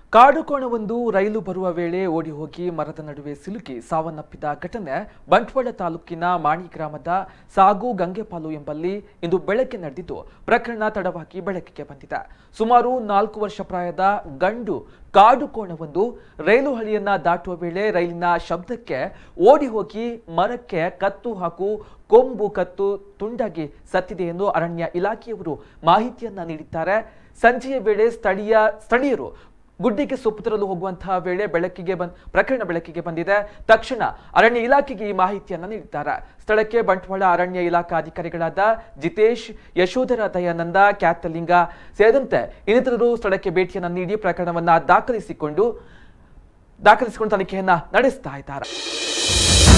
ಕಾಡುಕೋಣವೊಂದು ರೈಲು ಬರುವ ವೇಳೆ ಓಡಿ ಹೋಗಿ ಮರದ ನಡುವೆ ಸಿಲುಕಿ ಸಾವನ್ನಪ್ಪಿದ ಘಟನೆ ಬಂಟ್ವಾಳ ತಾಲೂಕಿನ ಮಾಣಿ ಗ್ರಾಮದ ಸಾಗು ಗಂಗೆಪಾಲು ಎಂಬಲ್ಲಿ ಇಂದು ಬೆಳಗ್ಗೆ ನಡೆದಿದ್ದು ಪ್ರಕರಣ ತಡವಾಗಿ ಬೆಳಕಿಗೆ ಬಂದಿದೆ ಸುಮಾರು ನಾಲ್ಕು ವರ್ಷ ಪ್ರಾಯದ ಗಂಡು ಕಾಡುಕೋಣವೊಂದು ರೈಲು ಹಳಿಯನ್ನ ದಾಟುವ ವೇಳೆ ರೈಲಿನ ಶಬ್ದಕ್ಕೆ ಓಡಿ ಹೋಗಿ ಮರಕ್ಕೆ ಕತ್ತು ಹಾಗೂ ಕೊಂಬು ಕತ್ತು ತುಂಡಾಗಿ ಸತ್ತಿದೆ ಎಂದು ಅರಣ್ಯ ಇಲಾಖೆಯವರು ಮಾಹಿತಿಯನ್ನ ನೀಡಿದ್ದಾರೆ ಸಂಜೆಯ ವೇಳೆ ಸ್ಥಳೀಯ ಸ್ಥಳೀಯರು ಗುಡ್ಡಿಗೆ ಸೊಪ್ಪು ತರಲು ಹೋಗುವಂತಹ ವೇಳೆ ಬೆಳಕಿಗೆ ಬಂದ್ ಪ್ರಕರಣ ಬೆಳಕಿಗೆ ಬಂದಿದೆ ತಕ್ಷಣ ಅರಣ್ಯ ಇಲಾಖೆಗೆ ಈ ಮಾಹಿತಿಯನ್ನ ನೀಡಿದ್ದಾರೆ ಸ್ಥಳಕ್ಕೆ ಬಂಟ್ವಾಳ ಅರಣ್ಯ ಇಲಾಖಾ ಅಧಿಕಾರಿಗಳಾದ ಜಿತೇಶ್ ಯಶೋಧರ ದಯಾನಂದ ಕ್ಯಾತಲಿಂಗ ಸೇರಿದಂತೆ ಇನ್ನಿತರರು ಸ್ಥಳಕ್ಕೆ ಭೇಟಿಯನ್ನ ನೀಡಿ ಪ್ರಕರಣವನ್ನ ದಾಖಲಿಸಿಕೊಂಡು ದಾಖಲಿಸಿಕೊಂಡು ತನಿಖೆಯನ್ನ ನಡೆಸ್ತಾ ಇದ್ದಾರೆ